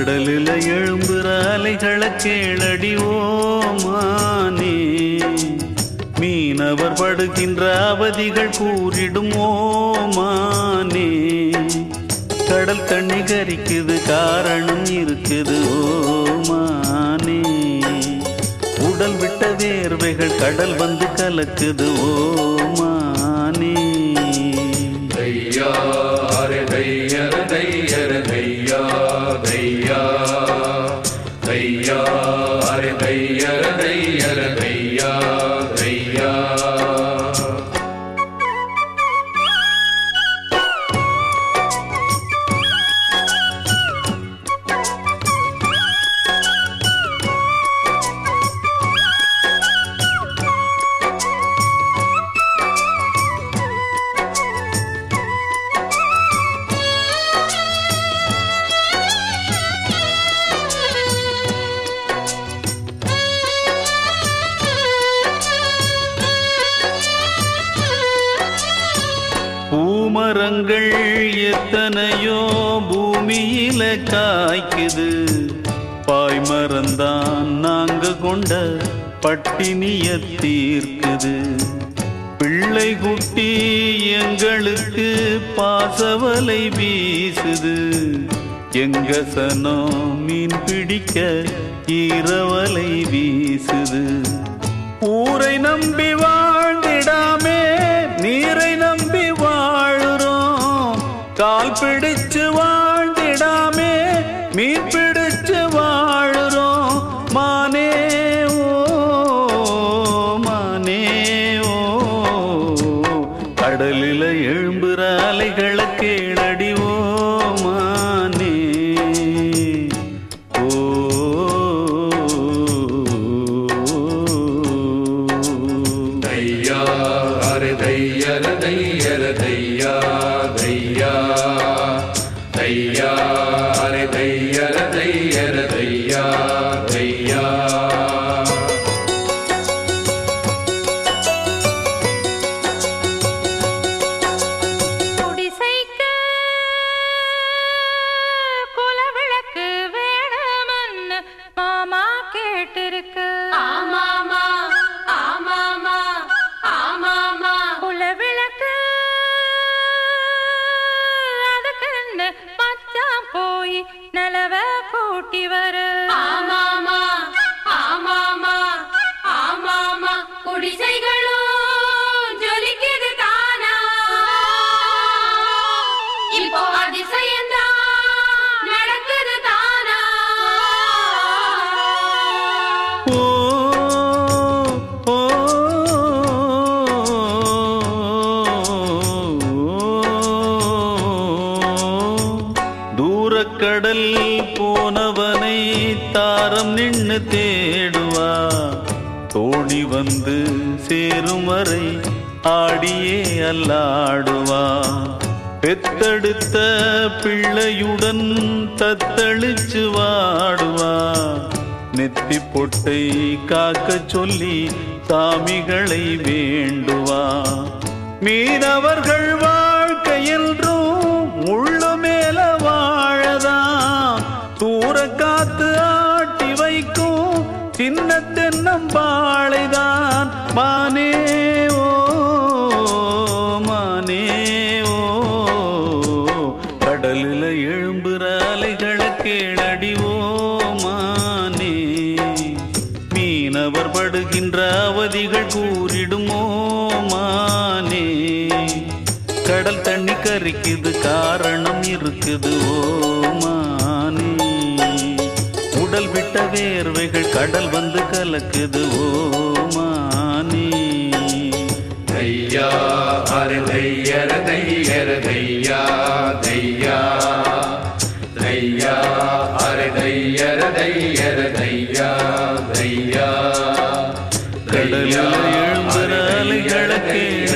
கடலில் எழும்புற அலைகளை கேளடி ஓமானே மீனவர் படுகின்ற அவதிகள் கூறிடும் ஓமானே கடல் தண்ணி கரிக்குது காரணம் இருக்குது ஓமானே உடல் விட்ட வேர்வைகள் கடல் வந்து கலக்குது ஓமானே தையா அரே தையர தையர தையா தையா தையா அரே தையர தையர தையா தையா பூமரங்கள் எத்தனையோ பூமியில காய்க்குது பாய்மரந்தான் நாங்க கொண்ட பட்டினிய தீர்க்குது பிள்ளை குட்டி எங்களுக்கு பாசவலை வீசுது எங்க சனம் மீன் பிடிக்க ஈரவலை வீசுது ஊரை நம்பி வாழ்ந்திடாமே நீரை நம்பி வாழுறோம் கால் பிடிச்சு வாழ்ந்திடாமே மீன் பிடிச்சு வாழுறோம் மானே ஓ மானே ஓ கடலில எழும்புற அலைகளை கேளடி ஓ மானே ஓ தையா அரே தையர தையர தையா தையா தையா அரே தையர தையர தையா தையா குடிசைக்கு குலவிளக்கு வேணுமன்னு மாமா கேட்டிருக்கு ஆமாமா ஆமாமா ஆமாமா குலவிளக்கு அதுக்குன்னு மச்சான் போய் நிலவ கூட்டி வரு ஆமாமா ஆமாமா ஆமாமா குடிசைகளும் ஜொலிக்குது தானா இப்போ அதிசயம்தான் நடக்குது தானா ஓ ஓ தூரக்கடல் போனவனை தாரம் நின்னு தேடுவா தோணி வந்து சேரும் வரை ஆடியே அல்லாடுவா பெத்தெடுத்த பிள்ளையுடன் தத்தளிச்சு வாடுவா நெத்தி பொட்டை காக்க சொல்லி சாமிகளை வேண்டுவா மீனவர்கள் வாழ்க்கை என்றும் முள்ளு மேல வாழதான் தூர காத்து ஆட்டி வைக்கும் சின்ன தென்னம்பாளைதான் மானே ஓ மானே ஓ கடலில் எழும்புற அலைகளை கேளடி ஓ மானே மீனவர் படுகின்ற அவதிகள் கூறிடுமோ மானே கடல் தண்ணி கரிக்குது காரணம் இருக்குது ஓ மானே உடல் விட்ட வேர்வைகள் கடல் வந்து கலக்குது ஓ மானே தையா அரே தையர தையர தையா தையா தையா அரே தையர தையர தையா தையா கடலில் எழும்புற அலைகளை கேளடி